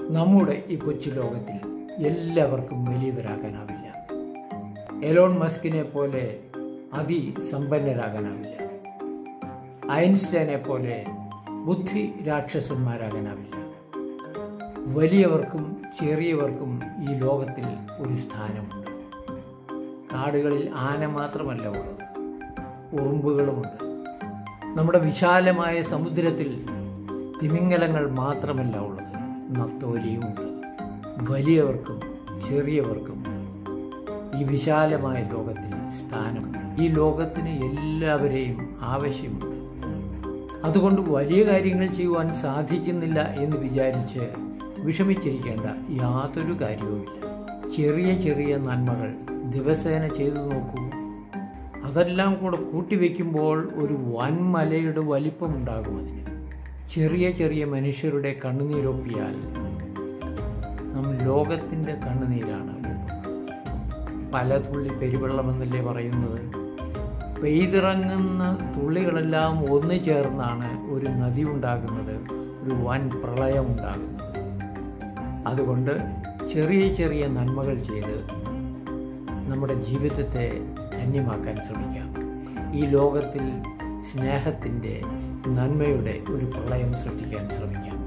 നമ്മുടെ ഈ കൊച്ചു ലോകത്തിൽ എല്ലാവർക്കും വലിയവരാകാനാവില്ല എലോൺ മസ്കിനെ പോലെ അതിസമ്പന്നരാകാനാവില്ല ഐൻസ്റ്റൈനെ പോലെ ബുദ്ധി രാക്ഷസന്മാരാകാനാവില്ല വലിയവർക്കും ചെറിയവർക്കും ഈ ലോകത്തിൽ ഒരു സ്ഥാനമുണ്ട് കാടുകളിൽ ആന മാത്രമല്ല ഉള്ളത് ഉറുമ്പുകളുമുണ്ട് നമ്മുടെ വിശാലമായ സമുദ്രത്തിൽ തിമിംഗലങ്ങൾ മാത്രമല്ല ഉള്ളത് നത്തോലിയുമുണ്ട് വലിയവർക്കും ചെറിയവർക്കും ഈ വിശാലമായ ലോകത്തിൽ സ്ഥാനമുണ്ട് ഈ ലോകത്തിന് എല്ലാവരെയും ആവശ്യമുണ്ട് അതുകൊണ്ട് വലിയ കാര്യങ്ങൾ ചെയ്യുവാൻ സാധിക്കുന്നില്ല എന്ന് വിചാരിച്ച് വിഷമിച്ചിരിക്കേണ്ട യാതൊരു കാര്യവുമില്ല ചെറിയ ചെറിയ നന്മകൾ ദിവസേന ചെയ്തു നോക്കൂ അതെല്ലാം കൂടെ കൂട്ടിവെക്കുമ്പോൾ ഒരു വൻമലയുടെ വലിപ്പമുണ്ടാകും അതിന് ചെറിയ ചെറിയ മനുഷ്യരുടെ കണ്ണുനീരൊപ്പിയാൽ നാം ലോകത്തിൻ്റെ കണ്ണുനീരാണ് ഒപ്പുന്നത്. പല തുള്ളി പെരുവെള്ളമെന്നല്ലേ പറയുന്നത് പെയ്തിറങ്ങുന്ന തുള്ളികളെല്ലാം ഒന്നു ചേർന്നാണ് ഒരു നദി ഉണ്ടാകുന്നത് ഒരു വൻ പ്രളയം ഉണ്ടാകുന്നത് അതുകൊണ്ട് ചെറിയ ചെറിയ നന്മകൾ ചെയ്ത് നമ്മുടെ ജീവിതത്തെ ധന്യമാക്കാൻ ശ്രമിക്കാം ഈ ലോകത്തിൽ സ്നേഹത്തിൻ്റെ നന്മയുടെ ഒരു പ്രളയം സൃഷ്ടിക്കാൻ ശ്രമിക്കാം